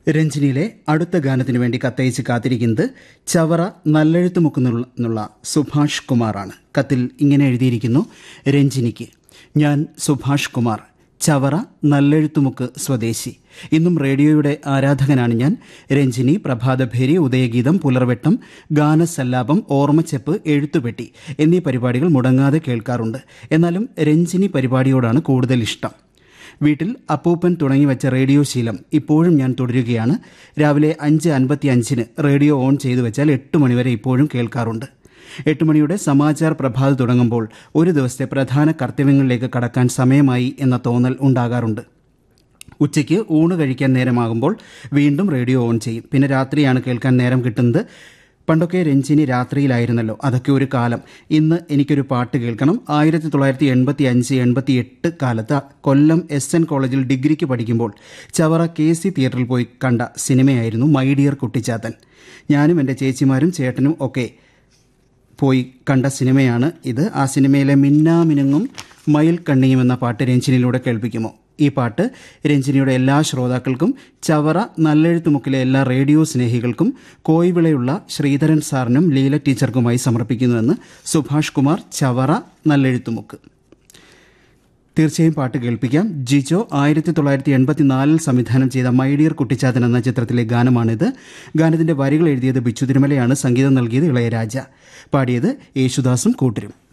രഞ്ജിനിയിലെ അടുത്ത ഗാനത്തിനു വേണ്ടി കത്തയച്ച് കാത്തിരിക്കുന്നത് ചവറ നല്ലെഴുത്തുമുക്കുന്നുള്ള സുഭാഷ് കുമാറാണ് കത്തിൽ ഇങ്ങനെ എഴുതിയിരിക്കുന്നു രഞ്ജിനിക്ക് ഞാൻ സുഭാഷ് കുമാർ ചവറ നല്ലെഴുത്തുമുക്ക് സ്വദേശി ഇന്നും റേഡിയോയുടെ ആരാധകനാണ് ഞാൻ രഞ്ജിനി പ്രഭാതഭേരി ഉദയഗീതം പുലർവെട്ടം ഗാനസല്ലാപം ഓർമ്മച്ചെപ്പ് എഴുത്തുപെട്ടി എന്നീ പരിപാടികൾ മുടങ്ങാതെ കേൾക്കാറുണ്ട് എന്നാലും രഞ്ജിനി പരിപാടിയോടാണ് കൂടുതൽ ഇഷ്ടം വീട്ടിൽ അപ്പൂപ്പൻ തുടങ്ങി വെച്ച റേഡിയോ ശീലം ഇപ്പോഴും ഞാൻ തുടരുകയാണ് രാവിലെ അഞ്ച് അൻപത്തി അഞ്ചിന് റേഡിയോ ഓൺ ചെയ്തു വെച്ചാൽ എട്ട് മണിവരെ ഇപ്പോഴും കേൾക്കാറുണ്ട് എട്ട് മണിയുടെ സമാചാർ പ്രഭാത് തുടങ്ങുമ്പോൾ ഒരു ദിവസത്തെ പ്രധാന കർത്തവ്യങ്ങളിലേക്ക് കടക്കാൻ സമയമായി എന്ന തോന്നൽ ഉണ്ടാകാറുണ്ട് ഉച്ചയ്ക്ക് ഊണ് കഴിക്കാൻ നേരമാകുമ്പോൾ വീണ്ടും റേഡിയോ ഓൺ ചെയ്യും പിന്നെ രാത്രിയാണ് കേൾക്കാൻ നേരം കിട്ടുന്നത് പണ്ടൊക്കെ രഞ്ജിനി രാത്രിയിലായിരുന്നല്ലോ അതൊക്കെ ഒരു കാലം ഇന്ന് എനിക്കൊരു പാട്ട് കേൾക്കണം ആയിരത്തി തൊള്ളായിരത്തി എൺപത്തി അഞ്ച് എൺപത്തി എട്ട് കാലത്ത് കൊല്ലം എസ് എൻ കോളേജിൽ ഡിഗ്രിക്ക് പഠിക്കുമ്പോൾ ചവറ കെ സി തിയേറ്ററിൽ പോയി കണ്ട സിനിമയായിരുന്നു മൈ ഡിയർ കുട്ടിച്ചാത്തൻ ഞാനും എൻ്റെ ചേച്ചിമാരും ചേട്ടനും ഒക്കെ പോയി കണ്ട സിനിമയാണ് ഇത് ആ സിനിമയിലെ മിന്നാമിനുങ്ങും മയിൽ കണ്ണിയും എന്ന പാട്ട് രഞ്ജിനിയിലൂടെ കേൾപ്പിക്കുമോ ഈ പാട്ട് രഞ്ജിനിയുടെ എല്ലാ ശ്രോതാക്കൾക്കും ചവറ നല്ലെഴുത്തുമുക്കിലെ എല്ലാ റേഡിയോ സ്നേഹികൾക്കും കോയിവിളയുള്ള ശ്രീധരൻ സാറിനും ലീല ടീച്ചർക്കുമായി സമർപ്പിക്കുന്നുവെന്ന് സുഭാഷ് കുമാർ ചവറ നല്ലെഴുത്തുമുക്ക് തീർച്ചയായും പാട്ട് കേൾപ്പിക്കാം ജിജോ ആയിരത്തി തൊള്ളായിരത്തി എൺപത്തിനാലിൽ സംവിധാനം ചെയ്ത മൈഡിയർ കുട്ടിച്ചാത്തൻ എന്ന ചിത്രത്തിലെ ഗാനമാണിത് ഗാനത്തിന്റെ വരികൾ എഴുതിയത് ബിച്ചു തിരുമലയാണ് സംഗീതം നൽകിയത് ഇളയരാജ പാടിയത് യേശുദാസും കൂട്ടരും